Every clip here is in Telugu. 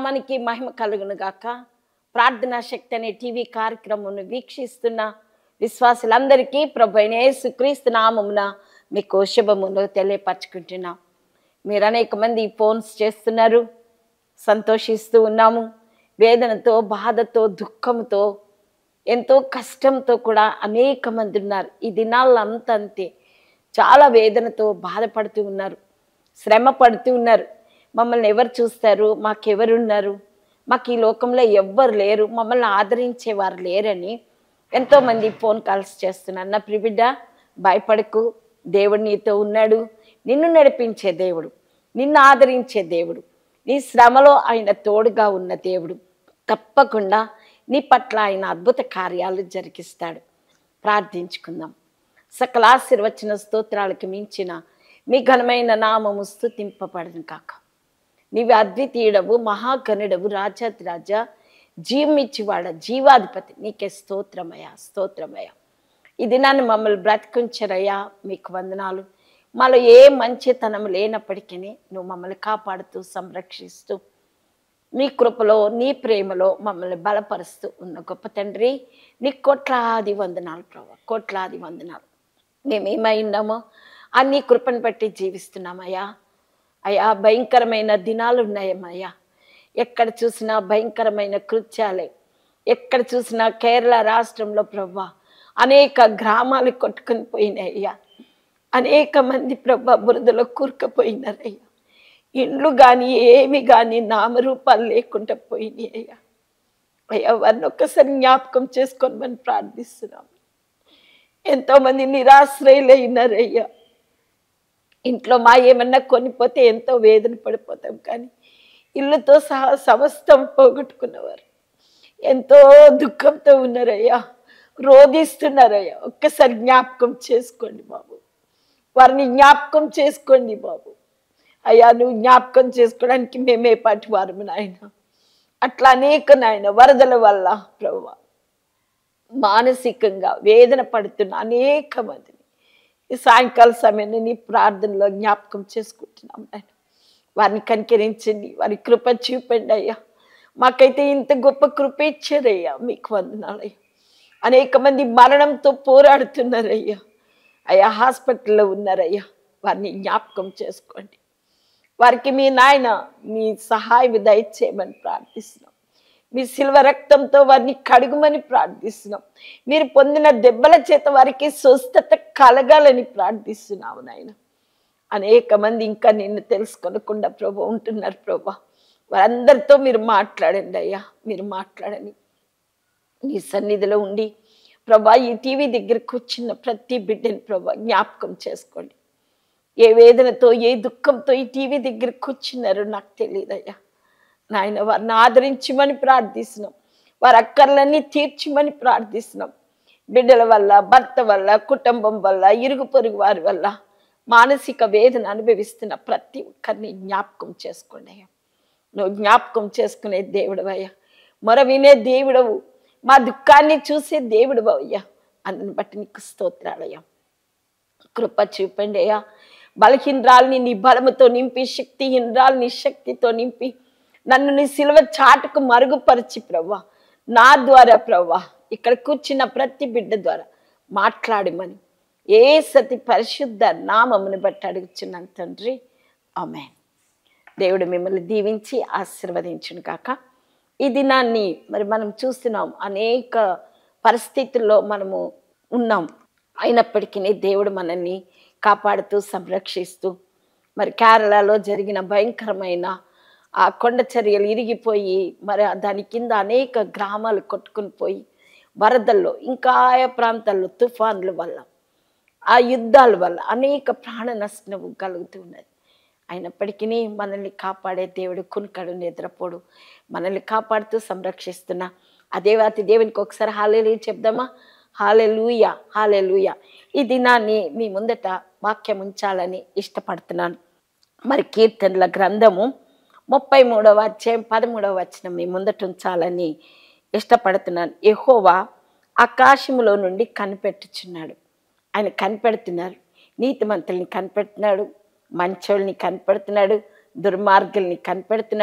నామానికి మహిమ కలుగును గాక ప్రార్థనా శక్తి అనే టీవీ కార్యక్రమం వీక్షిస్తున్న విశ్వాసులందరికీ ప్రభు అయిన యేసుక్రీస్తు నామమున మీకు శుభములు తెలియపరచుకుంటున్నాం మీరు అనేక మంది ఫోన్స్ చేస్తున్నారు సంతోషిస్తూ ఉన్నాము వేదనతో బాధతో దుఃఖంతో ఎంతో కష్టంతో కూడా అనేక మంది ఉన్నారు ఈ దినాల్లో అంత అంతే చాలా వేదనతో బాధపడుతూ ఉన్నారు శ్రమ పడుతూ ఉన్నారు మమ్మల్ని ఎవరు చూస్తారు మాకెవరున్నారు మాకు ఈ లోకంలో ఎవ్వరు లేరు మమ్మల్ని ఆదరించేవారు లేరని ఎంతోమంది ఫోన్ కాల్స్ చేస్తున్నారు నా ప్రిబిడ్డ భయపడకు దేవుడు నీతో ఉన్నాడు నిన్ను నడిపించే దేవుడు నిన్ను ఆదరించే దేవుడు నీ శ్రమలో ఆయన తోడుగా ఉన్న దేవుడు తప్పకుండా నీ పట్ల ఆయన అద్భుత కార్యాలు జరిగిస్తాడు ప్రార్థించుకుందాం సకల ఆశీర్వచన స్తోత్రాలకు మించిన మీ ఘనమైన నామము స్తుతింపబడను కాక నీవు అద్వితీయుడవు మహాగణుడవు రాజాది రాజా జీవమిచ్చివాడ జీవాధిపతి నీకే స్తోత్రమయ స్తోత్రమయ ఈ దినాన్ని మమ్మల్ని బ్రతికించరయ్యా మీకు వందనాలు మాలో ఏ మంచితనం లేనప్పటికీ నువ్వు మమ్మల్ని కాపాడుతూ సంరక్షిస్తూ నీ కృపలో నీ ప్రేమలో మమ్మల్ని బలపరుస్తూ ఉన్న గొప్ప తండ్రి నీ కోట్లాది వందనాలు ప్రభా కోట్లాది వందనాలు మేమేమై ఉన్నామో ఆ నీ కృపను బట్టి జీవిస్తున్నామయ్యా అయ్యా భయంకరమైన దినాలు ఉన్నాయమ్మయ్యా ఎక్కడ చూసినా భయంకరమైన కృత్యాలే ఎక్కడ చూసినా కేరళ రాష్ట్రంలో ప్రభా అనేక గ్రామాలు కొట్టుకొని పోయినాయ్యా అనేక మంది ప్రభా బురదలో కూరుకుపోయినారయ్యా ఇండ్లు కానీ ఏమి కానీ నామరూపాలు లేకుండా పోయినాయి అయ్యా అయ్యా వారిని ఒక్కసారి జ్ఞాపకం చేసుకొని మనం ప్రార్థిస్తున్నాం ఎంతోమంది నిరాశ్రయులైనారయ్యా ఇంట్లో మా ఏమన్నా కొనిపోతే ఎంతో వేదన పడిపోతాం కానీ ఇల్లుతో సహా సమస్తం పోగొట్టుకున్నవారు ఎంతో దుఃఖంతో ఉన్నారయ్యా రోధిస్తున్నారయ్యా ఒక్కసారి జ్ఞాపకం చేసుకోండి బాబు వారిని జ్ఞాపకం చేసుకోండి బాబు అయ్యా నువ్వు జ్ఞాపకం చేసుకోవడానికి మేమే పాటి వారము నాయన అట్లా అనేక నాయన వరదల వల్ల ప్రభు మానసికంగా వేదన పడుతున్న అనేక మందిని ఈ సాయంకాల సమయాన్ని నీ ప్రార్థనలో జ్ఞాపకం చేసుకుంటున్నాం నాయన వారిని కనికరించండి వారి కృప చూపండి అయ్యా మాకైతే ఇంత గొప్ప కృప ఇచ్చారయ్యా మీకు వందనాలయ్యా అనేక మంది మరణంతో పోరాడుతున్నారయ్యా అయ్యా హాస్పిటల్లో ఉన్నారయ్యా వారిని జ్ఞాపకం చేసుకోండి వారికి మీ నాయన మీ సహాయం దయచేయమని ప్రార్థిస్తున్నాం మీ శిల్వ రక్తంతో వారిని కడుగుమని ప్రార్థిస్తున్నాం మీరు పొందిన దెబ్బల చేత వారికి స్వస్థత కలగాలని ప్రార్థిస్తున్నాము నాయన అనేక మంది ఇంకా నిన్ను తెలుసుకొనకుండా ప్రభు ఉంటున్నారు ప్రభా వారందరితో మీరు మాట్లాడండి అయ్యా మీరు మాట్లాడని నీ సన్నిధిలో ఉండి ప్రభా ఈ టీవీ దగ్గరకు వచ్చిన ప్రతి బిడ్డని ప్రభా జ్ఞాపకం చేసుకోండి ఏ వేదనతో ఏ దుఃఖంతో ఈ టీవీ దగ్గరికి కూర్చున్నారో నాకు తెలియదయ్యా నాయన వారిని ఆదరించమని ప్రార్థిస్తున్నాం వారి అక్కర్లన్నీ తీర్చమని ప్రార్థిస్తున్నాం బిడ్డల వల్ల భర్త వల్ల కుటుంబం వల్ల ఇరుగు పొరుగు వారి వల్ల మానసిక వేదన అనుభవిస్తున్న ప్రతి ఒక్కరిని జ్ఞాపకం చేసుకోండి అయ్యా నువ్వు జ్ఞాపకం చేసుకునే దేవుడు అయ్యా మొర వినే దేవుడవు మా దుఃఖాన్ని చూసే దేవుడు అయ్యా అందుని బట్టి నీకు స్తోత్రాలయ్యా కృప చూపండి అయ్యా బలహీనరాల్ని నీ బలముతో నింపి శక్తిహీనరాల్ని శక్తితో నింపి నన్ను నీ సిలువ చాటుకు మరుగుపరిచి ప్రవ్వా నా ద్వారా ప్రవ్వా ఇక్కడ కూర్చున్న ప్రతి బిడ్డ ద్వారా మాట్లాడమని ఏ సతి పరిశుద్ధ నామముని బట్టి అడుగుచున్నాను తండ్రి ఆమె దేవుడు మిమ్మల్ని దీవించి ఆశీర్వదించును కాక ఈ దినాన్ని మరి మనం చూస్తున్నాం అనేక పరిస్థితుల్లో మనము ఉన్నాం అయినప్పటికీ దేవుడు మనల్ని కాపాడుతూ సంరక్షిస్తూ మరి కేరళలో జరిగిన భయంకరమైన ఆ కొండ చర్యలు ఇరిగిపోయి మరి దాని కింద అనేక గ్రామాలు కొట్టుకుని పోయి వరదల్లో ఇంకా ఆయా ప్రాంతాల్లో తుఫాన్ల వల్ల ఆ యుద్ధాల వల్ల అనేక ప్రాణ నష్టం కలుగుతున్నది అయినప్పటికీ మనల్ని కాపాడే దేవుడు కునుకడు నిద్రపోడు మనల్ని కాపాడుతూ సంరక్షిస్తున్న అదే వాతి దేవునికి ఒకసారి హాలేలు చెప్దామా హాలెలూయ హాలెలూయ ఈ దినాన్ని మీ ముందట వాక్యం ఉంచాలని ఇష్టపడుతున్నాను మరి కీర్తనల గ్రంథము ముప్పై మూడవ అధ్యాయం పదమూడవ వచనం మీ ముందట ఉంచాలని ఇష్టపడుతున్నాను ఎహోవా ఆకాశములో నుండి కనిపెట్టుచున్నాడు ఆయన కనిపెడుతున్నారు నీతిమంతుల్ని కనిపెడుతున్నాడు మంచోళ్ళని కనిపెడుతున్నాడు దుర్మార్గుల్ని కనిపెడుతున్నాడు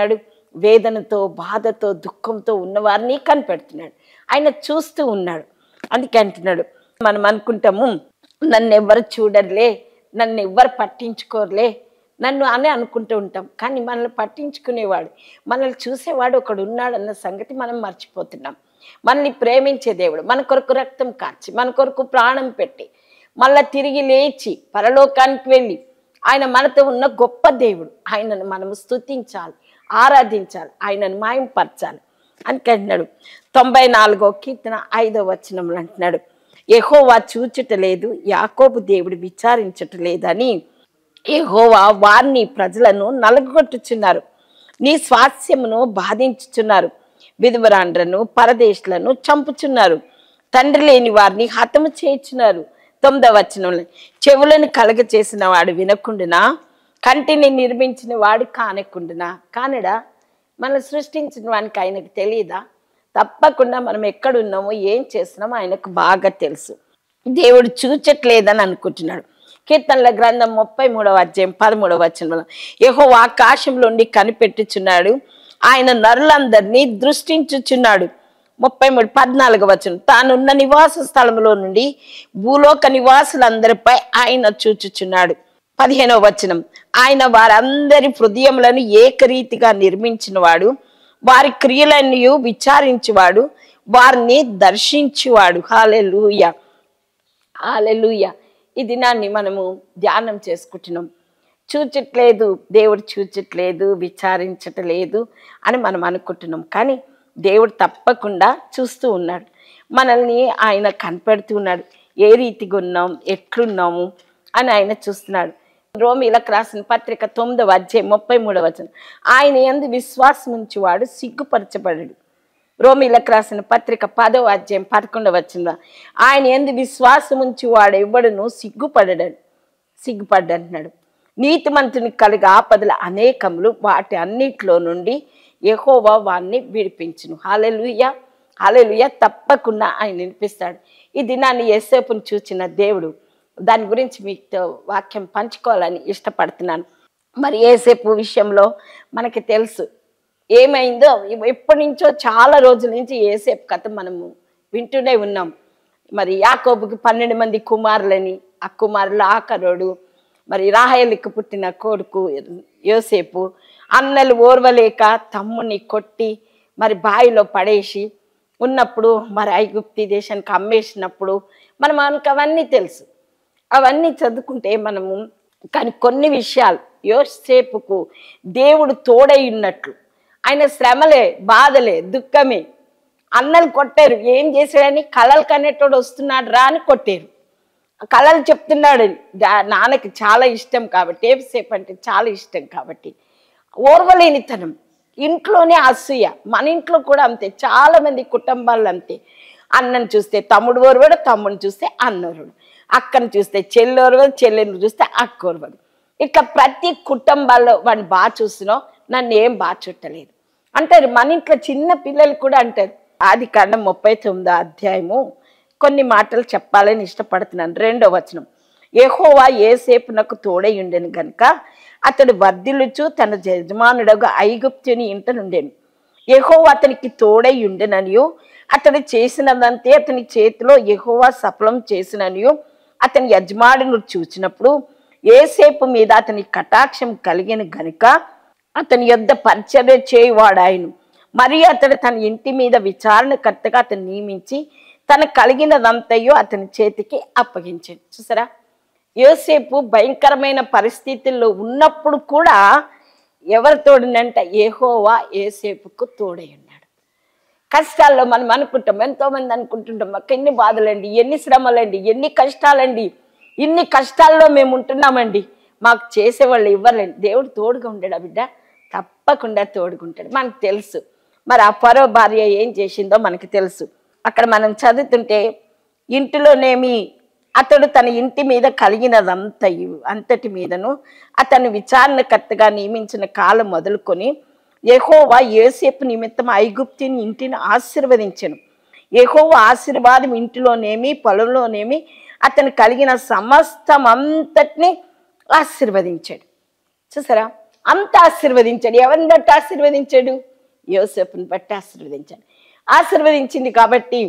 వేదనతో బాధతో దుఃఖంతో ఉన్నవారిని కనిపెడుతున్నాడు ఆయన చూస్తూ ఉన్నాడు అందుకే అంటున్నాడు మనం అనుకుంటాము నన్ను ఎవ్వరు చూడరులే నన్ను ఎవ్వరు పట్టించుకోరులే నన్ను అని అనుకుంటూ ఉంటాం కానీ మనల్ని పట్టించుకునేవాడు మనల్ని చూసేవాడు ఒకడు ఉన్నాడన్న సంగతి మనం మర్చిపోతున్నాం మనల్ని ప్రేమించే దేవుడు మన కొరకు రక్తం కార్చి మన కొరకు ప్రాణం పెట్టి మళ్ళా తిరిగి లేచి పరలోకానికి వెళ్ళి ఆయన మనతో ఉన్న గొప్ప దేవుడు ఆయనను మనము స్తుతించాలి ఆరాధించాలి ఆయనను మాయంపరచాలి అని అంటున్నాడు తొంభై నాలుగో కీర్తన ఐదో వచనంలో అంటున్నాడు యెహోవా చూచుట లేదు యాకోబు దేవుడు విచారించుట లేదని యెహోవా వారిని ప్రజలను నలగొట్టుచున్నారు నీ స్వాస్యమును బాధించుచున్నారు విధవరాండ్రను పరదేశులను చంపుచున్నారు తండ్రి లేని వారిని హతము చేయుచున్నారు తొమ్మిదవ వచనంలో చెవులను కలగ చేసిన వాడు వినకుండునా కంటిని నిర్మించిన వాడు కానకుండునా కానడా మనం సృష్టించిన వానికి ఆయనకు తెలియదా తప్పకుండా మనం ఎక్కడున్నామో ఏం చేస్తున్నామో ఆయనకు బాగా తెలుసు దేవుడు చూచట్లేదని అనుకుంటున్నాడు కీర్తనల గ్రంథం ముప్పై మూడవ అధ్యాయం పదమూడవ వచనంలో యహో ఆకాశంలోండి కనిపెట్టుచున్నాడు ఆయన నరులందరినీ దృష్టించుచున్నాడు ముప్పై మూడు పద్నాలుగు వచనం తానున్న నివాస స్థలంలో నుండి భూలోక నివాసులందరిపై ఆయన చూచుచున్నాడు పదిహేనవ వచనం ఆయన వారందరి హృదయములను ఏకరీతిగా నిర్మించినవాడు వారి క్రియలన్నీ విచారించువాడు వారిని దర్శించువాడు హాలెలూయ హాలెలూయ ఈ దినాన్ని మనము ధ్యానం చేసుకుంటున్నాం చూచట్లేదు దేవుడు చూచట్లేదు విచారించట్లేదు అని మనం అనుకుంటున్నాం కానీ దేవుడు తప్పకుండా చూస్తూ ఉన్నాడు మనల్ని ఆయన కనపెడుతూ ఉన్నాడు ఏ రీతిగా ఉన్నాం ఎట్లున్నాము అని ఆయన చూస్తున్నాడు రోమిలకు రాసిన పత్రిక తొమ్మిదవ అధ్యాయం ముప్పై మూడవ వచనం ఆయన ఎందు విశ్వాసం ఉంచువాడు సిగ్గుపరచబడడు రోమిలకు రాసిన పత్రిక పదవ అధ్యాయం పదకొండవ వచ్చిందా ఆయన ఎందు విశ్వాసం ఉంచి వాడు ఎవ్వడును సిగ్గుపడడు సిగ్గుపడ్డంటున్నాడు నీతిమంతుని కలిగి ఆపదల అనేకములు వాటి అన్నిట్లో నుండి యెహోవా వారిని విడిపించును హాలెలుయ హాలెలుయ తప్పకుండా ఆయన వినిపిస్తాడు ఈ దినాన్ని ఏసేపుని చూచిన దేవుడు దాని గురించి మీతో వాక్యం పంచుకోవాలని ఇష్టపడుతున్నాను మరి ఏసేపు విషయంలో మనకి తెలుసు ఏమైందో ఎప్పటి నుంచో చాలా రోజుల నుంచి ఏసేపు కథ మనము వింటూనే ఉన్నాం మరి యాకోబుకి పన్నెండు మంది కుమారులని ఆ కుమారులు ఆకరోడు మరి రాహేలికి పుట్టిన కొడుకు యోసేపు అన్నలు ఓర్వలేక తమ్ముని కొట్టి మరి బావిలో పడేసి ఉన్నప్పుడు మరి ఐగుప్తి దేశానికి అమ్మేసినప్పుడు మనం మనకు అవన్నీ తెలుసు అవన్నీ చదువుకుంటే మనము కానీ కొన్ని విషయాలు యోసేపుకు దేవుడు తోడై ఉన్నట్లు ఆయన శ్రమలే బాధలే దుఃఖమే అన్నలు కొట్టారు ఏం చేశాడని కళలు కనేటోడు వస్తున్నాడు రా అని కొట్టారు కళలు చెప్తున్నాడు దా- నాన్నకి చాలా ఇష్టం కాబట్టి ఏసేపు అంటే చాలా ఇష్టం కాబట్టి ఓర్వలేనితనం ఇంట్లోనే అసూయ మన ఇంట్లో కూడా అంతే చాలా మంది కుటుంబాలు అంతే అన్నను చూస్తే తమ్ముడు ఓర్వడు తమ్ముడిని చూస్తే అన్నోరుడు అక్కను చూస్తే చెల్లి ఓర్వడు చెల్లెని చూస్తే అక్క ఓర్వడు ఇట్లా ప్రతి కుటుంబాల్లో వాడిని బాగా చూస్తున్నావు నన్ను ఏం బాగా చుట్టలేదు అంటారు మన ఇంట్లో చిన్న పిల్లలు కూడా అంటారు ఆది కాండం ముప్పై తొమ్మిదో అధ్యాయము కొన్ని మాటలు చెప్పాలని ఇష్టపడుతున్నాను రెండో వచనం యెహోవా ఏసేపు నాకు తోడై ఉండెను గనుక అతడు వర్ధిల్లుచు తన యజమానుడగా ఐగుప్తుని ఇంట నుండెను యెహోవా అతనికి తోడై ఉండెననియు అతడు చేసినదంతే అతని చేతిలో యెహోవా సఫలం చేసిననియు అతని యజమానుడు చూచినప్పుడు ఏసేపు మీద అతని కటాక్షం కలిగిన గనుక అతని యొద్ద పరిచర్య చేయువాడాయను మరియు అతడు తన ఇంటి మీద విచారణకర్తగా అతను నియమించి తన కలిగినదంతయో అతని చేతికి అప్పగించాడు చూసారా యోసేపు భయంకరమైన పరిస్థితుల్లో ఉన్నప్పుడు కూడా ఎవరి తోడినంట ఏహోవా ఏసేపుకు తోడై ఉన్నాడు కష్టాల్లో మనం అనుకుంటాం ఎంతో మంది అనుకుంటుంటాం మాకు ఎన్ని బాధలండి ఎన్ని శ్రమలండి ఎన్ని కష్టాలండి ఇన్ని కష్టాల్లో మేము ఉంటున్నామండి మాకు చేసేవాళ్ళు ఇవ్వలేండి దేవుడు తోడుగా ఉండడా బిడ్డ తప్పకుండా తోడుకుంటాడు మనకు తెలుసు మరి ఆ పరో భార్య ఏం చేసిందో మనకి తెలుసు అక్కడ మనం చదువుతుంటే ఇంటిలోనేమి అతడు తన ఇంటి మీద కలిగినదంతయు అంతటి మీదను అతను విచారణకర్తగా నియమించిన కాలం మొదలుకొని యెహోవా యోసేపు నిమిత్తం ఐగుప్తిని ఇంటిని ఆశీర్వదించెను యెహోవా ఆశీర్వాదం ఇంటిలోనేమి పొలంలోనేమి అతను కలిగిన సమస్తం అంతటిని ఆశీర్వదించాడు చూసారా అంత ఆశీర్వదించాడు ఎవరిని బట్టి ఆశీర్వదించాడు యోసేపుని బట్టి ఆశీర్వదించాడు ఆశీర్వదించింది కాబట్టి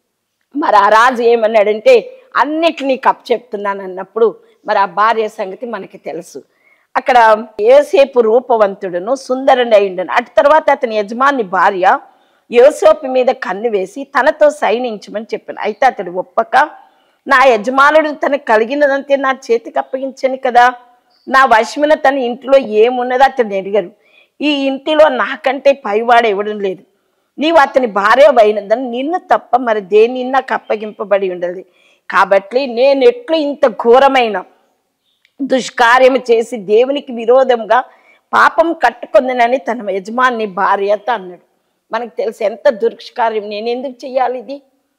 మరి ఆ రాజు ఏమన్నాడంటే అన్నిటినీ కప్ చెప్తున్నాను అన్నప్పుడు మరి ఆ భార్య సంగతి మనకి తెలుసు అక్కడ ఏసేపు రూపవంతుడును సుందరుని అయిండను అటు తర్వాత అతని యజమాని భార్య యోసేపు మీద కన్ను వేసి తనతో సైనించమని చెప్పాను అయితే అతడు ఒప్పక నా యజమానుడు తనకు కలిగినదంతే నా చేతికి అప్పగించను కదా నా వశమున తన ఇంటిలో ఏమున్నదో అతడు అడిగారు ఈ ఇంటిలో నాకంటే పైవాడు ఇవ్వడం లేదు నీవు అతని భార్య అయినదని నిన్ను తప్ప మరి దేని నాకు అప్పగింపబడి ఉండదు కాబట్టి నేను ఎట్లు ఇంత ఘోరమైన దుష్కార్యము చేసి దేవునికి విరోధంగా పాపం కట్టుకుందనని తన యజమాని భార్యతో అన్నాడు మనకు తెలుసు ఎంత దుష్కార్యం నేను ఎందుకు చెయ్యాలి ఇది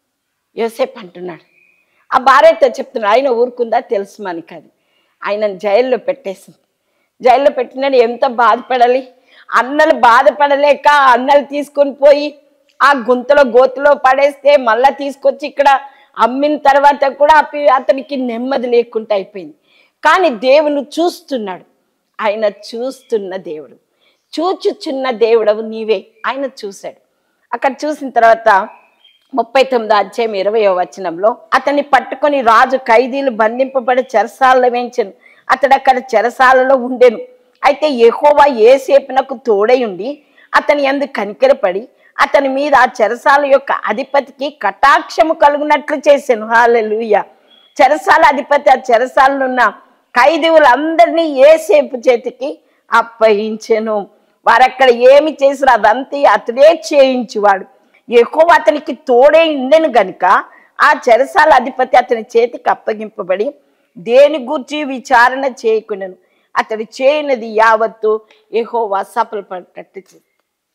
యోసేపు అంటున్నాడు ఆ భార్యతో చెప్తున్నాడు ఆయన ఊరుకుందా తెలుసు మనకి అది ఆయనను జైల్లో పెట్టేసింది జైల్లో పెట్టినాడు ఎంత బాధపడాలి అన్నలు బాధపడలేక అన్నలు తీసుకొని పోయి ఆ గుంతలో గోతులో పడేస్తే మళ్ళా తీసుకొచ్చి ఇక్కడ అమ్మిన తర్వాత కూడా అపి- అతనికి నెమ్మది లేకుండా అయిపోయింది కానీ దేవుని చూస్తున్నాడు ఆయన చూస్తున్న దేవుడు చూచుచున్న దేవుడవు నీవే ఆయన చూశాడు అక్కడ చూసిన తర్వాత ముప్పై తొమ్మిదో అధ్యాయం ఇరవయో వచనంలో అతన్ని పట్టుకొని రాజు ఖైదీలు బంధింపబడి చెరసాలలో వేయించను అతడు అక్కడ చెరసాలలో ఉండెను అయితే యెహోవా ఏసేపునకు తోడై ఉండి అతని ఎందు కనికరపడి అతని మీద ఆ చెరసాల యొక్క అధిపతికి కటాక్షము కలుగునట్లు చేశాను హాలెలుయ చెరసాల అధిపతి ఆ చెరసాలలో ఉన్న ఖైదీవులందరినీ ఏసేపు చేతికి అప్పగించెను వారు అక్కడ ఏమి చేసినా అదంతా అతడే చేయించువాడు ఎక్కువ అతనికి తోడే ఉండెను గనుక ఆ చెరసాల అధిపతి అతని చేతికి అప్పగింపబడి దేని గూర్చి విచారణ చేయకుండాను అతడు చేయనది యావత్తు ఎహోవా సఫలపడేటట్టు చేస్తాడు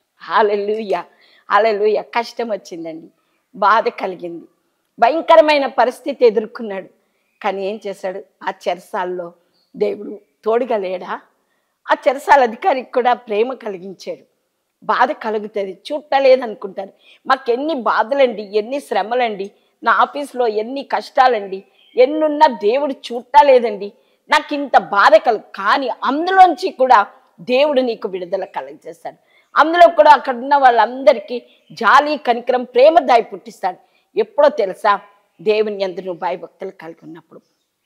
హాలెలుయ హాలెలుయ కష్టం వచ్చిందండి బాధ కలిగింది భయంకరమైన పరిస్థితి ఎదుర్కొన్నాడు కానీ ఏం చేశాడు ఆ చెరసాల్లో దేవుడు తోడుగా లేడా ఆ చెరసాల అధికారికి కూడా ప్రేమ కలిగించాడు బాధ కలుగుతుంది చూడలేదనుకుంటారు మాకు ఎన్ని బాధలండి ఎన్ని శ్రమలండి నా ఆఫీస్లో ఎన్ని కష్టాలండి ఎన్నున్నా దేవుడు చూడలేదండి నాకు ఇంత బాధ కలు కానీ అందులోంచి కూడా దేవుడు నీకు విడుదల కలగజేస్తాడు అందులో కూడా అక్కడ ఉన్న వాళ్ళందరికీ జాలి కనికరం ప్రేమ దాయి పుట్టిస్తాడు ఎప్పుడో తెలుసా దేవుని ఎందు నువ్వు భయభక్తులు కలిగి ఉన్నప్పుడు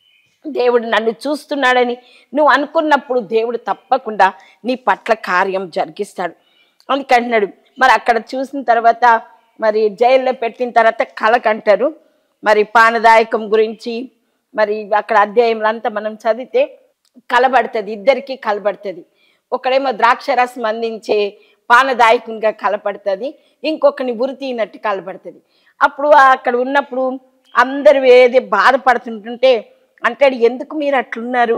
దేవుడు నన్ను చూస్తున్నాడని నువ్వు అనుకున్నప్పుడు దేవుడు తప్పకుండా నీ పట్ల కార్యం జరిగిస్తాడు అందుకంటున్నాడు మరి అక్కడ చూసిన తర్వాత మరి జైల్లో పెట్టిన తర్వాత కలకంటారు మరి పానదాయకం గురించి మరి అక్కడ అధ్యాయంలో అంతా మనం చదివితే కలబడుతుంది ఇద్దరికి కలబడుతుంది ఒకడేమో ద్రాక్షరసం అందించే పానదాయకంగా కలపడుతుంది ఇంకొకరిని ఉరి తీయనట్టు కలబడుతుంది అప్పుడు అక్కడ ఉన్నప్పుడు అందరు ఏది బాధపడుతుంటుంటే అంటాడు ఎందుకు మీరు అట్లున్నారు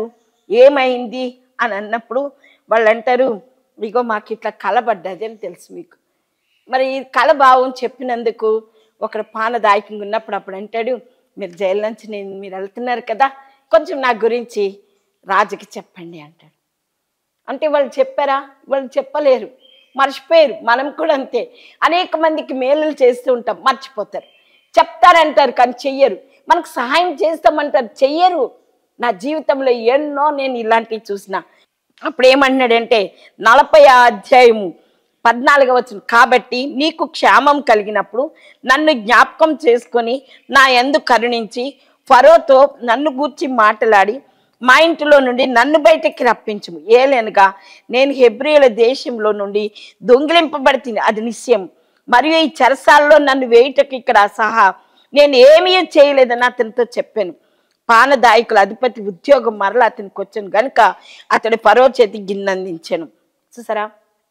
ఏమైంది అని అన్నప్పుడు వాళ్ళు అంటారు ఇగో మాకు ఇట్లా కలబడ్డది అని తెలుసు మీకు మరి ఈ కళ భావం చెప్పినందుకు ఒకడు పానదాయకంగా ఉన్నప్పుడు అప్పుడు అంటాడు మీరు జైలు నుంచి నేను మీరు వెళ్తున్నారు కదా కొంచెం నా గురించి రాజుకి చెప్పండి అంటాడు అంటే వాళ్ళు చెప్పారా వాళ్ళు చెప్పలేరు మర్చిపోయారు మనం కూడా అంతే అనేక మందికి మేలులు చేస్తూ ఉంటాం మర్చిపోతారు చెప్తారంటారు కానీ చెయ్యరు మనకు సహాయం చేస్తామంటారు చెయ్యరు నా జీవితంలో ఎన్నో నేను ఇలాంటివి చూసిన అప్పుడు ఏమంటున్నాడంటే నలభై అధ్యాయము పద్నాలుగవ వచ్చిన కాబట్టి నీకు క్షేమం కలిగినప్పుడు నన్ను జ్ఞాపకం చేసుకొని నా ఎందు కరుణించి ఫరోతో నన్ను గూర్చి మాట్లాడి మా ఇంటిలో నుండి నన్ను బయటకి రప్పించుము ఏలేనగా నేను హెబ్రియుల దేశంలో నుండి దొంగిలింపబడుతుంది అది నిశ్చయం మరియు ఈ చెరసాల్లో నన్ను వేయుటకు ఇక్కడ సహా నేను ఏమీ చేయలేదని అతనితో చెప్పాను పానదాయకుల అధిపతి ఉద్యోగం మరల అతనికి వచ్చాను గనుక అతడి పరో చేతి గిన్నెందించాను చూసారా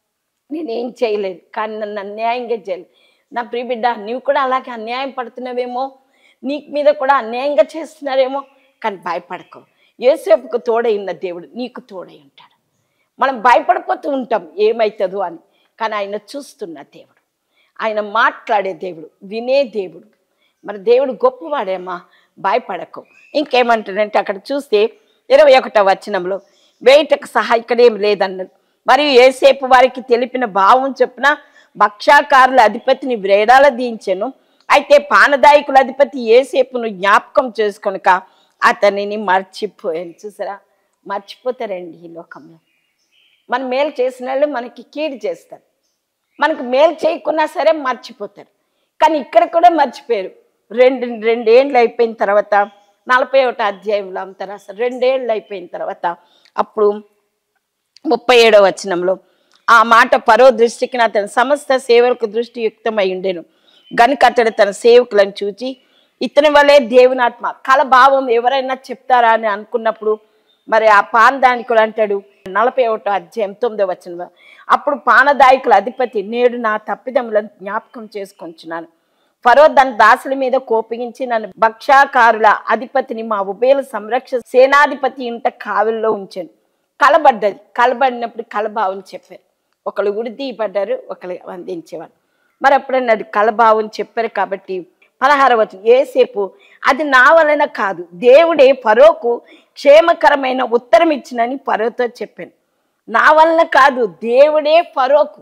నేనేం చేయలేదు కానీ నన్ను అన్యాయంగా చేయలేదు నా ప్రియ బిడ్డ నీవు కూడా అలాగే అన్యాయం పడుతున్నావేమో నీ మీద కూడా అన్యాయంగా చేస్తున్నారేమో కానీ భయపడకు ఏసేపుకు తోడై ఉన్న దేవుడు నీకు తోడై ఉంటాడు మనం భయపడిపోతూ ఉంటాం ఏమవుతుందో అని కానీ ఆయన చూస్తున్న దేవుడు ఆయన మాట్లాడే దేవుడు వినే దేవుడు మరి దేవుడు గొప్పవాడేమా భయపడకు ఇంకేమంటాడంటే అక్కడ చూస్తే ఇరవై ఒకటో వచనంలో వేయటకు సహాయకుడేం లేదన్నాడు మరియు ఏసేపు వారికి తెలిపిన భావం చొప్పున భక్షాకారుల అధిపతిని వ్రేడాల దించెను అయితే పానదాయకుల అధిపతి ఏసేపును జ్ఞాపకం చేసుకొనక అతనిని మర్చిపోయాను చూసారా మర్చిపోతారండి ఈ లోకంలో మన మేలు చేసిన వాళ్ళు మనకి కీడు చేస్తారు మనకు మేలు చేయకున్నా సరే మర్చిపోతారు కానీ ఇక్కడ కూడా మర్చిపోయారు రెండు రెండేళ్ళు అయిపోయిన తర్వాత నలభై ఒకటి అధ్యాయంలో అంతా రాస్తారు రెండేళ్ళు అయిపోయిన తర్వాత అప్పుడు ముప్పై ఏడవ వచనంలో ఆ మాట పరో దృష్టికి నా తన సమస్త సేవలకు దృష్టి యుక్తమై ఉండెను గనుక అతడు తన సేవకులను చూచి ఇతని వలే దేవుని ఆత్మ కలభావం ఎవరైనా చెప్తారా అని అనుకున్నప్పుడు మరి ఆ పానదానికుడు అంటాడు నలభై ఒకటో అధ్యాయం తొమ్మిదో వచనంలో అప్పుడు పానదాయకుల అధిపతి నేడు నా తప్పిదములను జ్ఞాపకం చేసుకొంచున్నాను ఫరో తన దాసుల మీద కోపగించి నన్ను భక్షాకారుల అధిపతిని మా ఉభయల సంరక్ష సేనాధిపతి ఇంట కావిల్లో ఉంచాను కలబడ్డది కలబడినప్పుడు కలభావం చెప్పారు ఒకళ్ళు ఉడిది పడ్డారు ఒకళ్ళు వందించేవారు మరి అప్పుడన్నది కలభావం చెప్పారు కాబట్టి పదహార వచనం ఏసేపు అది నా వలన కాదు దేవుడే ఫరోకు క్షేమకరమైన ఉత్తరం ఇచ్చినని ఫరోతో చెప్పాను నా వలన కాదు దేవుడే ఫరోకు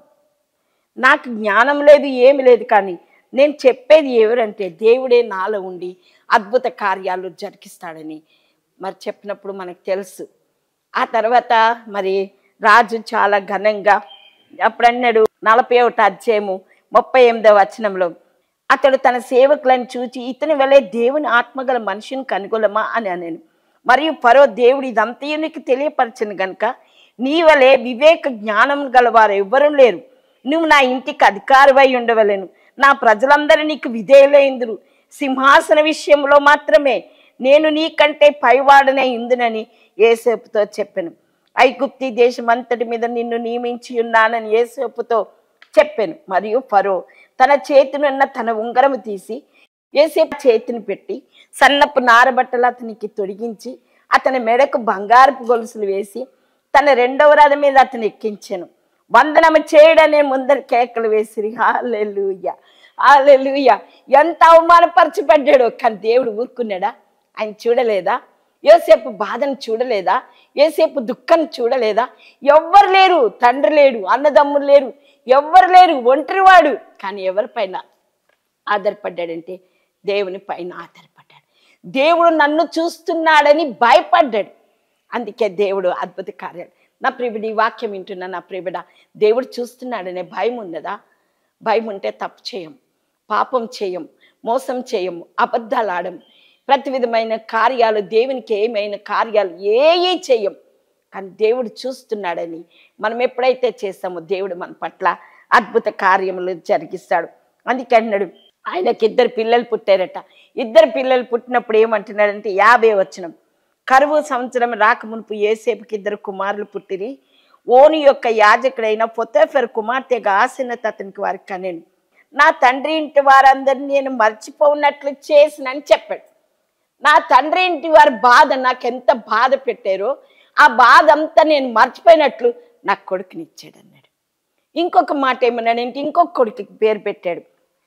నాకు జ్ఞానం లేదు ఏమి లేదు కానీ నేను చెప్పేది ఎవరంటే దేవుడే నాలో ఉండి అద్భుత కార్యాలు జరిగిస్తాడని మరి చెప్పినప్పుడు మనకు తెలుసు ఆ తర్వాత మరి రాజు చాలా ఘనంగా అప్పుడు అన్నాడు నలభై ఒకటి అధ్యాయము ముప్పై ఎనిమిదవ వచనంలో అతడు తన సేవకులను చూచి ఇతని వలె దేవుని ఆత్మగల మనిషిని కనుగొలమా అని అన్నాను మరియు పరో దేవుడు ఇదంతయు నీకు తెలియపరచను గనుక నీ వలె వివేక జ్ఞానం గలవారు ఎవ్వరూ లేరు నువ్వు నా ఇంటికి అధికారివై ఉండవలేను నా ప్రజలందరూ నీకు విధేయులైందురు సింహాసన విషయంలో మాత్రమే నేను నీకంటే పైవాడనే ఇందునని ఏసేపుతో చెప్పాను ఐగుప్తి దేశమంతటి మీద నిన్ను నియమించి ఉన్నానని ఏసేపుతో చెప్పాను మరియు ఫరో తన చేతినున్న తన ఉంగరము తీసి ఏసేపు చేతిని పెట్టి సన్నపు నారబట్టలు అతనికి తొడిగించి అతని మెడకు బంగారపు గొలుసులు వేసి తన రెండవ రథం మీద అతను ఎక్కించాను వందనము చేయడనే ముందర కేకలు వేసిరి హాలెలుయ హాలెలుయ ఎంత అవమానపరచబడ్డాడో కానీ దేవుడు ఊరుకున్నాడా ఆయన చూడలేదా యోసేపు బాధను చూడలేదా యోసేపు దుఃఖం చూడలేదా ఎవ్వరు లేరు తండ్రి లేడు అన్నదమ్ములు లేరు ఎవ్వరు లేరు ఒంటరివాడు కానీ ఎవరిపైన ఆధారపడ్డాడంటే దేవుని పైన ఆధారపడ్డాడు దేవుడు నన్ను చూస్తున్నాడని భయపడ్డాడు అందుకే దేవుడు అద్భుత కార్యాలు నా ప్రియుడి ఈ వాక్యం వింటున్నా నా ప్రియుడ దేవుడు చూస్తున్నాడనే భయం ఉన్నదా భయం ఉంటే తప్పు చేయం పాపం చేయం మోసం చేయం అబద్ధాలు ఆడం ప్రతి విధమైన కార్యాలు దేవునికి ఏమైనా కార్యాలు ఏ చేయం కానీ దేవుడు చూస్తున్నాడని మనం ఎప్పుడైతే చేస్తామో దేవుడు మన పట్ల అద్భుత కార్యములు జరిగిస్తాడు అందుకే అన్నాడు ఆయనకి ఇద్దరు పిల్లలు పుట్టారట ఇద్దరు పిల్లలు పుట్టినప్పుడు ఏమంటున్నాడంటే యాభై వచనం కరువు సంవత్సరం రాకమునుపు ఏసేపుకి ఇద్దరు కుమారులు పుట్టిరి ఓని యొక్క యాజకుడైన పొతేఫర్ కుమార్తెగా ఆసీనత అతనికి వారికి కనేను నా తండ్రి ఇంటి వారందరినీ నేను మర్చిపోనట్లు చేసినని చెప్పాడు నా తండ్రి ఇంటి వారి బాధ నాకు ఎంత బాధ పెట్టారో ఆ బాధ అంతా నేను మర్చిపోయినట్లు నా కొడుకుని ఇచ్చాడు అన్నాడు ఇంకొక మాట ఏమన్నాడంటే ఇంకొక కొడుకుకి పేరు పెట్టాడు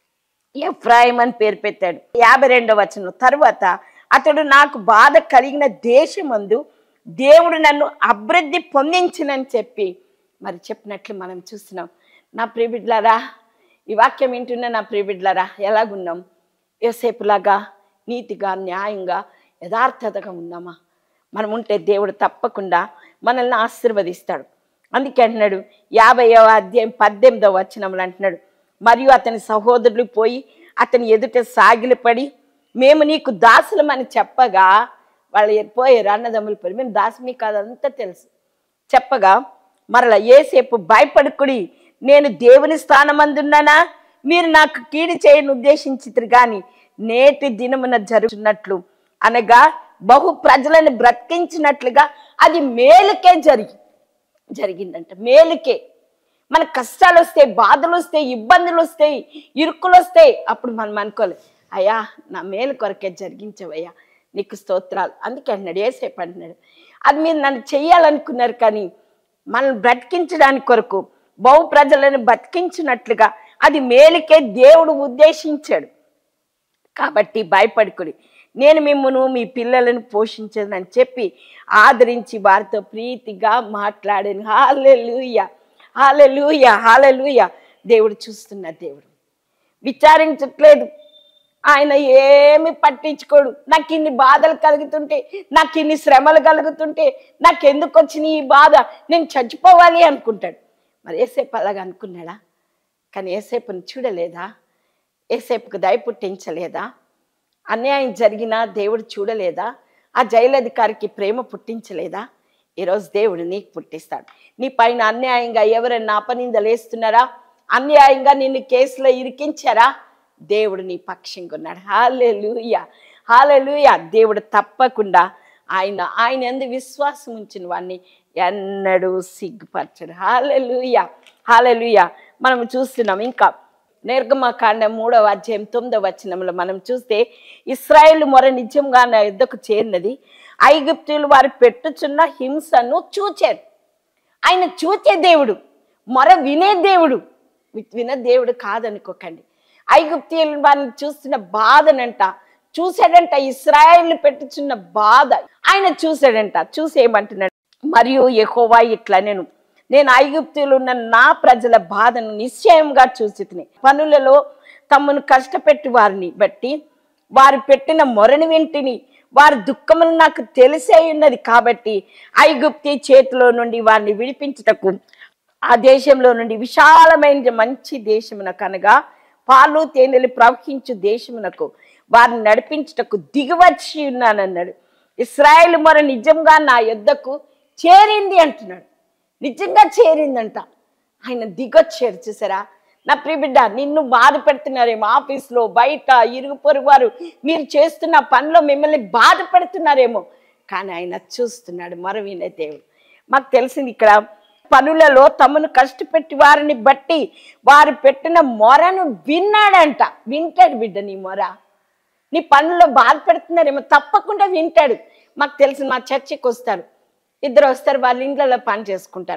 ఎఫ్రాయిం అని పేరు పెట్టాడు యాభై రెండవ వచనం తర్వాత అతడు నాకు బాధ కలిగిన దేశమందు దేవుడు నన్ను అభివృద్ధి పొందించినని చెప్పి మరి చెప్పినట్లు మనం చూస్తున్నాం నా ప్రియబిడ్లారా ఈ వాక్యం వింటున్న నా ప్రియబిడ్లారా ఎలాగున్నాం యోసేపులాగా నీతిగా న్యాయంగా యథార్థతగా ఉన్నామా మనం ఉంటే దేవుడు తప్పకుండా మనల్ని ఆశీర్వదిస్తాడు అందుకే అంటున్నాడు యాభైవ అధ్యాయం పద్దెనిమిదవ వచనములు అంటున్నాడు మరియు అతని సహోదరులు పోయి అతని ఎదుట సాగిలపడి మేము నీకు దాసులమని చెప్పగా వాళ్ళు పోయారు అన్నదమ్ములు పోయి మేము దాసుని కాదంతా తెలుసు చెప్పగా మరల ఏసేపు భయపడుకుడి నేను దేవుని స్థానమందున్నానా మీరు నాకు కీడు చేయని ఉద్దేశించితురు గాని నేటి దినమున జరుగుతున్నట్లు అనగా బహు ప్రజలను బ్రతికించినట్లుగా అది మేలుకే జరిగి జరిగిందంట మేలుకే మన కష్టాలు వస్తాయి బాధలు వస్తాయి ఇబ్బందులు వస్తాయి ఇరుకులు వస్తాయి అప్పుడు మనం అనుకోలేదు అయ్యా నా మేలు కొరకే జరిగించవయ్యా నీకు స్తోత్రాలు అందుకే అన్నాడు ఏసేపు అంటున్నాడు అది మీరు నన్ను చెయ్యాలనుకున్నారు కానీ మనల్ని బ్రతికించడానికి కొరకు బహు ప్రజలను బతికించినట్లుగా అది మేలుకే దేవుడు ఉద్దేశించాడు కాబట్టి భయపడుకుడి నేను మిమ్మను మీ పిల్లలను పోషించదని చెప్పి ఆదరించి వారితో ప్రీతిగా మాట్లాడాను హాలెలూయ హాలెలూయ హాలెలూయ దేవుడు చూస్తున్న దేవుడు విచారించట్లేదు ఆయన ఏమి పట్టించుకోడు నాకు ఇన్ని బాధలు కలుగుతుంటే నాకు ఇన్ని శ్రమలు కలుగుతుంటే నాకు ఎందుకు వచ్చిన ఈ బాధ నేను చచ్చిపోవాలి అనుకుంటాడు మరి ఏసేపు అలాగ అనుకున్నాడా కానీ ఏసేపుని చూడలేదా ఏసేపుకు దయ పుట్టించలేదా అన్యాయం జరిగినా దేవుడు చూడలేదా ఆ జైలధికారికి ప్రేమ పుట్టించలేదా ఈరోజు దేవుడు నీకు పుట్టిస్తాడు నీ పైన అన్యాయంగా ఎవరైనా అపనిందలు వేస్తున్నారా అన్యాయంగా నిన్ను కేసులో ఇరికించారా దేవుడు నీ పక్షంగా ఉన్నాడు హాలెలుయ హాలెలుయ దేవుడు తప్పకుండా ఆయన ఆయన ఎందు విశ్వాసం ఉంచిన వాడిని ఎన్నడూ సిగ్గుపరచడు హాలెలుయ హాలెలుయ మనం చూస్తున్నాం ఇంకా నిర్గమకాండ మూడవ అధ్యాయం తొమ్మిదవ వచనంలో మనం చూస్తే ఇస్రాయేల్ మొర నిజంగా నా యుద్ధకు చేరినది ఐగుప్తులు వారు పెట్టుచున్న హింసను చూచారు ఆయన చూచే దేవుడు మొర వినే దేవుడు వి- విన దేవుడు కాదనుకోకండి ఐగుప్తీయులు వారిని చూస్తున్న బాధనంట చూశాడంట ఇస్రాయేల్ పెట్టుచున్న బాధ ఆయన చూశాడంట చూసి ఏమంటున్నాడు మరియు యెహోవా ఇట్లా నేను నేను ఐగుప్తులు ఉన్న నా ప్రజల బాధను నిశ్చయంగా చూసి పనులలో తమను కష్టపెట్టి వారిని బట్టి వారు పెట్టిన మొరని వింటిని వారి దుఃఖములు నాకు తెలిసే ఉన్నది కాబట్టి ఐగుప్తి చేతిలో నుండి వారిని విడిపించుటకు ఆ దేశంలో నుండి విశాలమైన మంచి దేశమునకు అనగా పాలు తేనెలు ప్రవహించు దేశమునకు వారిని నడిపించుటకు దిగివచ్చి ఉన్నానన్నాడు ఇస్రాయేల్ మొర నిజంగా నా యొద్దకు చేరింది అంటున్నాడు నిజంగా చేరిందంట ఆయన దిగొచ్చారు చూసారా నా ప్రియబిడ్డ నిన్ను బాధ పెడుతున్నారేమో ఆఫీస్లో బయట ఇరుగు పొరుగు వారు మీరు చేస్తున్న పనిలో మిమ్మల్ని బాధ పెడుతున్నారేమో కానీ ఆయన చూస్తున్నాడు మొర వినే దేవుడు మాకు తెలిసింది ఇక్కడ పనులలో తమను కష్టపెట్టి వారిని బట్టి వారు పెట్టిన మొరను విన్నాడంట వింటాడు బిడ్డ నీ మొర నీ పనుల్లో బాధ పెడుతున్నారేమో తప్పకుండా వింటాడు మాకు తెలిసి మా చర్చికి వస్తారు ఇద్దరు వస్తారు వాళ్ళ ఇండ్లలో పని చేసుకుంటారు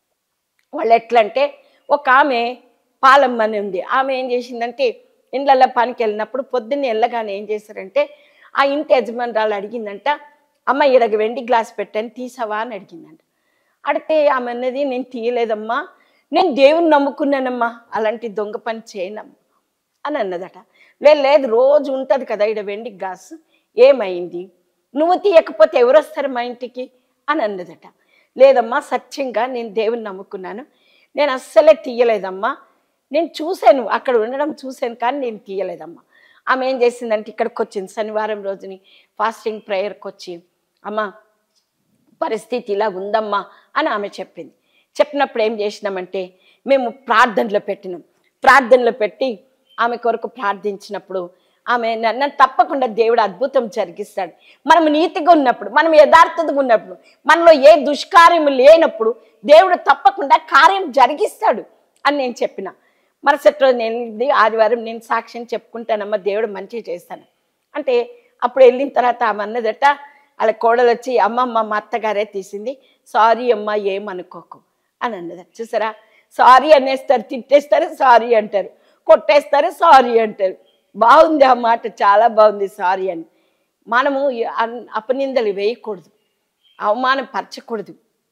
వాళ్ళు ఎట్లా అంటే ఒక ఆమె పాలమ్మని ఉంది ఆమె ఏం చేసిందంటే ఇండ్లలో పనికి వెళ్ళినప్పుడు పొద్దున్నే వెళ్ళగానే ఏం చేశారంటే ఆ ఇంటి యజమానురాలు అడిగిందంట అమ్మ ఇడగ వెండి గ్లాస్ పెట్టాను తీసావా అని అడిగిందంట అడిగితే ఆమె అన్నది నేను తీయలేదమ్మా నేను దేవుని నమ్ముకున్నానమ్మా అలాంటి దొంగ పని చేయనమ్మా అని అన్నదట లేదు లేదు రోజు ఉంటుంది కదా ఇక్కడ వెండి గ్లాస్ ఏమైంది నువ్వు తీయకపోతే ఎవరు వస్తారు మా ఇంటికి అని అన్నదట లేదమ్మా సత్యంగా నేను దేవుని నమ్ముకున్నాను నేను అస్సలే తీయలేదమ్మా నేను చూశాను అక్కడ ఉండడం చూశాను కానీ నేను తీయలేదమ్మా ఆమె ఏం చేసిందంటే ఇక్కడికి వచ్చింది శనివారం రోజుని ఫాస్టింగ్ ప్రేయర్కి వచ్చి అమ్మా పరిస్థితి ఇలా ఉందమ్మా అని ఆమె చెప్పింది చెప్పినప్పుడు ఏం చేసినామంటే మేము ప్రార్థనలో పెట్టినాం ప్రార్థనలో పెట్టి ఆమె కొరకు ప్రార్థించినప్పుడు ఆమె నన్ను తప్పకుండా దేవుడు అద్భుతం జరిగిస్తాడు మనం నీతిగా ఉన్నప్పుడు మనం యథార్థతగా ఉన్నప్పుడు మనలో ఏ దుష్కార్యము లేనప్పుడు దేవుడు తప్పకుండా కార్యం జరిగిస్తాడు అని నేను చెప్పిన మరుసటి రోజు నేను ఇది ఆదివారం నేను సాక్ష్యం చెప్పుకుంటానమ్మా దేవుడు మంచిగా చేస్తాను అంటే అప్పుడు వెళ్ళిన తర్వాత ఆమె అన్నదట వాళ్ళ కోడలు వచ్చి అమ్మమ్మ మా అత్తగారే తీసింది సారీ అమ్మ ఏమనుకోకు అని అన్నదట చూసారా సారీ అనేస్తారు తిట్టేస్తారు సారీ అంటారు కొట్టేస్తారు సారీ అంటారు బాగుంది ఆ మాట చాలా బాగుంది సారీ అని మనము అన్- అపనిందలు వేయకూడదు అవమానపరచకూడదు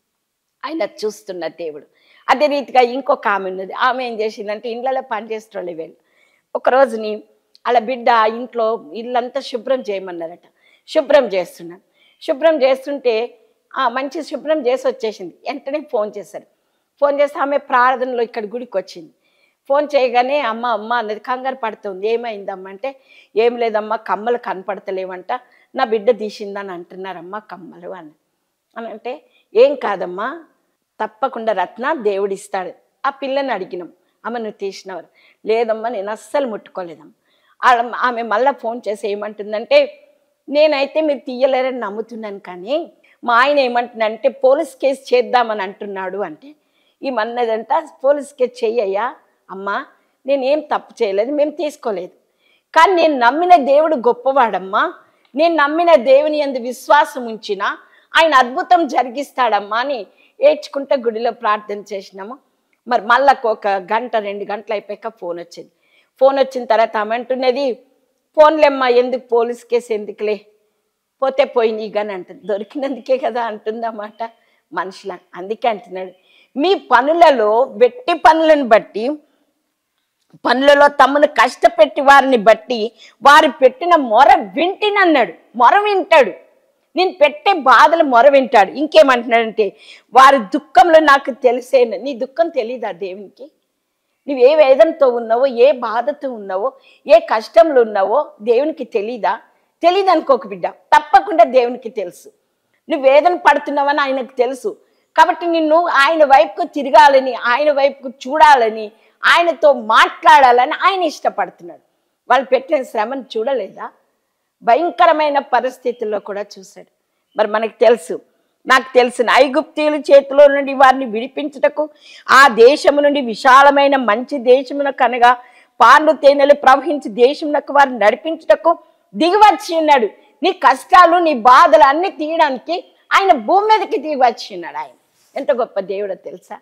ఆయన చూస్తున్న దేవుడు అదే రీతిగా ఇంకొక ఆమె ఉన్నది ఆమె ఏం చేసిందంటే ఇండ్లలో పనిచేసేటోళ్ళు వీళ్ళు ఒక రోజుని వాళ్ళ బిడ్డ ఇంట్లో ఇల్లంతా శుభ్రం చేయమన్నారట శుభ్రం చేస్తున్నాను శుభ్రం చేస్తుంటే ఆ మంచి శుభ్రం చేసి వచ్చేసింది వెంటనే ఫోన్ చేశారు ఫోన్ చేస్తే ఆమె ప్రార్థనలో ఇక్కడ గుడికి వచ్చింది ఫోన్ చేయగానే అమ్మ అమ్మ అన్నది కంగారు పడుతుంది ఏమైందమ్మ అంటే ఏం లేదమ్మా కమ్మలు కనపడతలేవంట నా బిడ్డ తీసిందని అంటున్నారమ్మా కమ్మలు అని అని అంటే ఏం కాదమ్మా తప్పకుండా రత్న దేవుడు ఇస్తాడు ఆ పిల్లని అడిగినాం అమ్మ నువ్వు తీసినవారు లేదమ్మా నేను అస్సలు ముట్టుకోలేదమ్మా ఆడ- ఆమె మళ్ళీ ఫోన్ చేసి ఏమంటుందంటే నేనైతే మీరు తీయలేరని నమ్ముతున్నాను కానీ మా ఆయన ఏమంటున్నాడంటే పోలీస్ కేసు చేద్దామని అంటున్నాడు అంటే ఈ మన్నదంట పోలీస్ కేసు చెయ్యయ్యా అమ్మా నేనేం తప్పు చేయలేదు మేము తీసుకోలేదు కానీ నేను నమ్మిన దేవుడు గొప్పవాడమ్మా నేను నమ్మిన దేవుని అందు విశ్వాసం ఉంచిన ఆయన అద్భుతం జరిగిస్తాడమ్మా అని ఏడ్చుకుంటే గుడిలో ప్రార్థన చేసినాము మరి మళ్ళా ఒక గంట రెండు గంటలు అయిపోయాక ఫోన్ వచ్చింది ఫోన్ వచ్చిన తర్వాత ఆమె అంటున్నది ఫోన్లేమ్మా ఎందుకు పోలీస్ కేసు ఎందుకులే పోతే పోయింది కానీ అంటుంది దొరికినందుకే కదా అంటుందన్నమాట మనుషుల అందుకే అంటున్నాడు మీ పనులలో వెట్టి పనులను బట్టి పనులలో తమను కష్టపెట్టి వారిని బట్టి వారు పెట్టిన మొర వింటినన్నాడు మొర వింటాడు నేను పెట్టే బాధలు మొర వింటాడు ఇంకేమంటున్నాడంటే వారి దుఃఖంలో నాకు తెలిసేను నీ దుఃఖం తెలీదా దేవునికి నువ్వు ఏ వేదనతో ఉన్నావో ఏ బాధతో ఉన్నావో ఏ కష్టంలో ఉన్నావో దేవునికి తెలీదా తెలీదు అనుకోక బిడ్డ తప్పకుండా దేవునికి తెలుసు నువ్వు వేదన పడుతున్నావని ఆయనకు తెలుసు కాబట్టి నిన్ను ఆయన వైపుకు తిరగాలని ఆయన వైపుకు చూడాలని ఆయనతో మాట్లాడాలని ఆయన ఇష్టపడుతున్నాడు వాళ్ళు పెట్టిన శ్రమను చూడలేదా భయంకరమైన పరిస్థితుల్లో కూడా చూశాడు మరి మనకు తెలుసు నాకు తెలిసిన ఐగుప్తీయుల చేతిలో నుండి వారిని విడిపించుటకు ఆ దేశము నుండి విశాలమైన మంచి దేశమునకు అనగా పాండు తేనెలు ప్రవహించి దేశమునకు వారిని నడిపించుటకు దిగివచ్చి ఉన్నాడు నీ కష్టాలు నీ బాధలు అన్ని తీయడానికి ఆయన భూమి మీదకి దిగివచ్చి ఉన్నాడు ఆయన ఎంత గొప్ప దేవుడో తెలుసా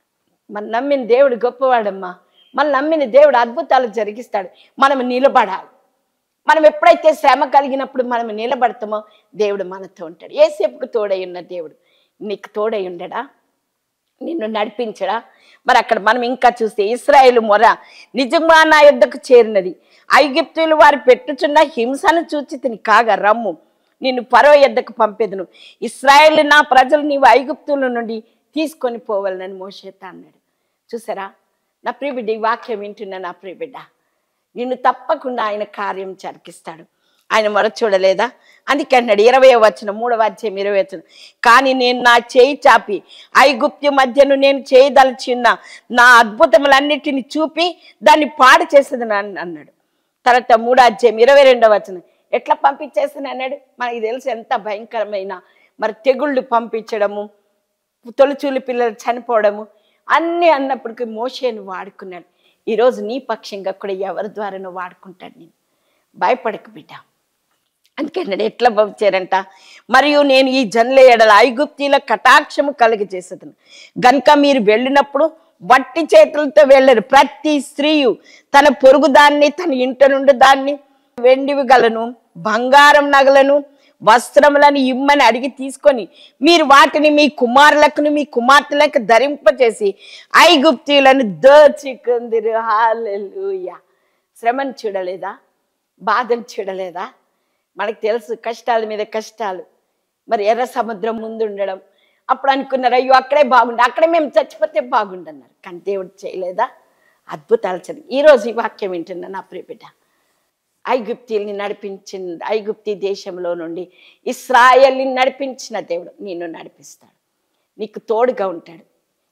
మన నమ్మిన దేవుడు గొప్పవాడమ్మా మన నమ్మిన దేవుడు అద్భుతాలు జరిగిస్తాడు మనం నిలబడాలి మనం ఎప్పుడైతే శ్రమ కలిగినప్పుడు మనం నిలబడతామో దేవుడు మనతో ఉంటాడు ఏసేపుకు తోడై ఉన్న దేవుడు నీకు తోడై ఉండడా నిన్ను నడిపించడా మరి అక్కడ మనం ఇంకా చూస్తే ఇస్రాయేల్ మొర నిజంగా నా యుద్ధకు చేరినది ఐగిప్తులు వారు పెట్టుచున్న హింసను చూచి తిని కాగా రమ్ము నిన్ను పరో యుద్ధకు పంపేదును ఇస్రాయేల్ నా ప్రజలు నీవు ఐగుప్తుల నుండి తీసుకొని పోవాలని మోసేత అన్నాడు చూసారా నా ప్రియబిడ్డ ఈ వాక్యం వింటున్నా నా ప్రియబిడ్డ నిన్ను తప్పకుండా ఆయన కార్యం జరిగిస్తాడు ఆయన మొర చూడలేదా అందుకే అన్నాడు ఇరవై వచ్చిన మూడవ అధ్యాయం ఇరవై వచ్చిన కానీ నేను నా చేయి చాపి ఐగుప్తు మధ్యను నేను చేయదలిచిన నా అద్భుతములన్నిటిని చూపి దాన్ని పాడు చేసేదని అన్నాడు తర్వాత మూడో అధ్యాయం ఇరవై రెండవ వచనం ఎట్లా పంపించేసాను అన్నాడు మనకి తెలుసు ఎంత భయంకరమైన మరి తెగుళ్ళు పంపించడము తొలిచూలి పిల్లలు చనిపోవడము అన్నీ అన్నప్పటికీ మోషేను వాడుకున్నాడు ఈరోజు నీ పక్షంగా కూడా ఎవరి ద్వారానో వాడుకుంటాడు నేను భయపడకు బిడ్డ అందుకే నేను ఎట్లా పంపించారంట మరియు నేను ఈ జన్ల ఎడల ఐగుప్తీల కటాక్షము కలిగి చేసేదను గనుక మీరు వెళ్ళినప్పుడు వట్టి చేతులతో వెళ్ళరు ప్రతి స్త్రీయు తన పొరుగు దాన్ని తన ఇంట నుండి దాన్ని వెండివి గలను బంగారం నగలను వస్త్రములను ఇమ్మని అడిగి తీసుకొని మీరు వాటిని మీ కుమారులకు మీ కుమార్తెలకు ధరింపచేసి ఐగుప్తీయులను దోచుకుందిరు హాలెలూయా శ్రమను చూడలేదా బాధను చూడలేదా మనకు తెలుసు కష్టాల మీద కష్టాలు మరి ఎర్ర సముద్రం ముందు ఉండడం అప్పుడు అనుకున్నారు అయ్యో అక్కడే బాగుండు అక్కడే మేము చచ్చిపోతే బాగుండన్నారు కానీ దేవుడు చేయలేదా అద్భుతాలు చదివి ఈరోజు ఈ వాక్యం వింటున్నా నా ప్రియబిడ్డ ఐగుప్తీల్ని నడిపించిన ఐగుప్తి దేశంలో నుండి ఇస్రాయల్ని నడిపించిన దేవుడు నిన్ను నడిపిస్తాడు నీకు తోడుగా ఉంటాడు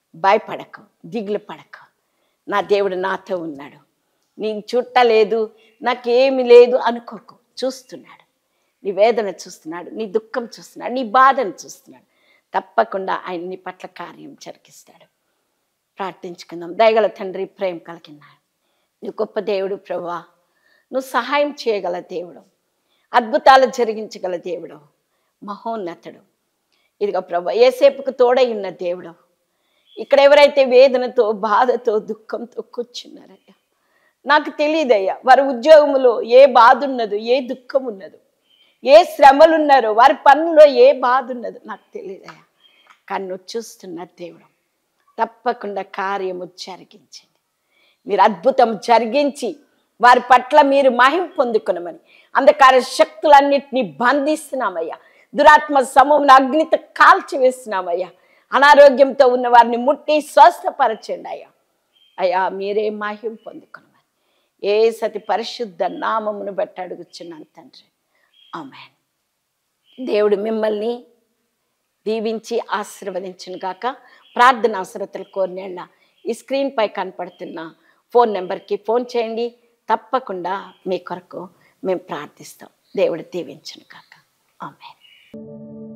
భయపడకు దిగులు పడకు నా దేవుడు నాతో ఉన్నాడు నీకు చుట్టలేదు నాకేమి లేదు అనుకోకు చూస్తున్నాడు నీ వేదన చూస్తున్నాడు నీ దుఃఖం చూస్తున్నాడు నీ బాధను చూస్తున్నాడు తప్పకుండా ఆయన నీ పట్ల కార్యం జరిగిస్తాడు ప్రార్థించుకుందాం దయగల తండ్రి ప్రేమ కలిగినాడు నీ గొప్ప దేవుడు ప్రభా నువ్వు సహాయం చేయగల దేవుడు అద్భుతాలు జరిగించగల దేవుడు మహోన్నతుడు ఇదిగో ప్రభా ఏసేపుకు తోడై ఉన్న దేవుడు ఇక్కడ ఎవరైతే వేదనతో బాధతో దుఃఖంతో కూర్చున్నారయ్యా నాకు తెలియదయ్యా వారి ఉద్యోగంలో ఏ బాధ ఉన్నదో ఏ దుఃఖం ఉన్నదో ఏ శ్రమలు ఉన్నారో వారి పనుల్లో ఏ బాధ ఉన్నదో నాకు తెలియదయ్యా కానీ నువ్వు చూస్తున్న దేవుడు తప్పకుండా కార్యము జరిగించండి మీరు అద్భుతం జరిగించి వారి పట్ల మీరు మహిం పొందుకునమని అంధకార శక్తులన్నిటినీ బంధిస్తున్నామయ్యా దురాత్మ సమూహం అగ్నితో కాల్చివేస్తున్నామయ్యా అనారోగ్యంతో ఉన్న వారిని ముట్టి స్వస్థపరచండి అయ్యా అయ్యా మీరే మహిం పొందుకునమని ఏ సతి పరిశుద్ధ నామమును బట్టి అడుగుచున్నాను తండ్రి ఆమెన్ దేవుడు మిమ్మల్ని దీవించి ఆశీర్వదించును గాక ప్రార్థన అవసరతలు కోరినేళ్ళ ఈ స్క్రీన్ పై కనపడుతున్న ఫోన్ నెంబర్కి ఫోన్ చేయండి తప్పకుండా మీ కొరకు మేము ప్రార్థిస్తాం దేవుడు దీవించును కాక ఆమె